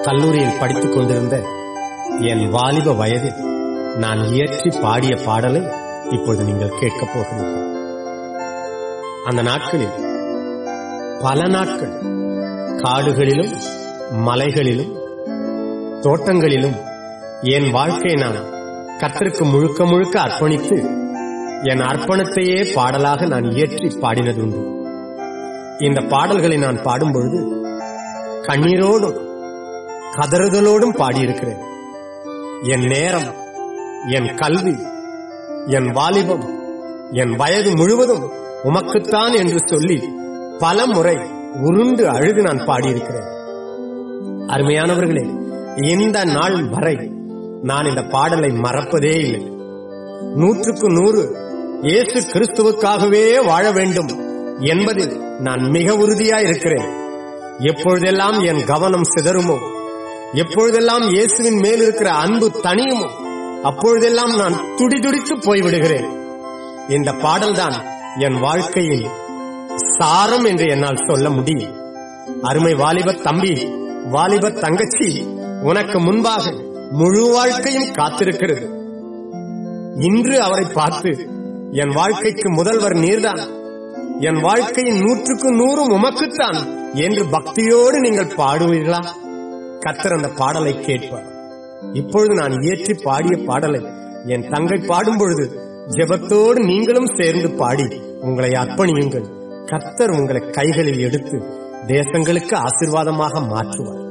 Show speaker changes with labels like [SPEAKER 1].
[SPEAKER 1] கல்லூரியில் படித்துக் கொண்டிருந்த என் வாலிப வயதில் நான் இயற்றி பாடிய பாடலை இப்பொழுது நீங்கள் கேட்கப் போகிறீர்கள் அந்த நாட்களில் பல நாட்கள் காடுகளிலும் மலைகளிலும் தோட்டங்களிலும் என் வாழ்க்கை நான் கத்திற்கு முழுக்க முழுக்க அர்ப்பணித்து என் அர்ப்பணத்தையே பாடலாக நான் இயற்றி பாடினதுண்டு இந்த பாடல்களை நான் பாடும்பொழுது கண்ணீரோடும் கதறுதலோடும் பாடியிருக்கிறேன் என் நேரம் என் கல்வி என் வாலிபம் என் வயது முழுவதும் உமக்குத்தான் என்று சொல்லி பல முறை உருண்டு அழுது நான் பாடியிருக்கிறேன் அருமையானவர்களே இந்த நாள் வரை நான் இந்த பாடலை மறப்பதே இல்லை நூற்றுக்கு நூறு இயேசு கிறிஸ்துவுக்காகவே வாழ வேண்டும் என்பதில் நான் மிக உறுதியா இருக்கிறேன் எப்பொழுதெல்லாம் என் கவனம் சிதறுமோ எப்பொழுதெல்லாம் இயேசுவின் மேல் இருக்கிற அன்பு தனியுமோ அப்பொழுதெல்லாம் நான் துடிதுடித்து போய்விடுகிறேன் இந்த பாடல்தான் என் வாழ்க்கையின் சாரம் என்று என்னால் சொல்ல முடியும் அருமை வாலிப தம்பி வாலிப தங்கச்சி உனக்கு முன்பாக முழு வாழ்க்கையும் காத்திருக்கிறது இன்று அவரை பார்த்து என் வாழ்க்கைக்கு முதல்வர் நீர்தான் என் வாழ்க்கையின் நூற்றுக்கு நூறும் உமக்குத்தான் என்று பக்தியோடு நீங்கள் பாடுவீர்களா கத்தர் அந்த பாடலை கேட்பார் இப்பொழுது நான் இயற்றி பாடிய பாடலை என் தங்கை பாடும் பொழுது ஜெபத்தோடு நீங்களும் சேர்ந்து பாடி உங்களை அர்ப்பணியுங்கள் கத்தர் உங்களை கைகளில் எடுத்து தேசங்களுக்கு ஆசிர்வாதமாக மாற்றுவார்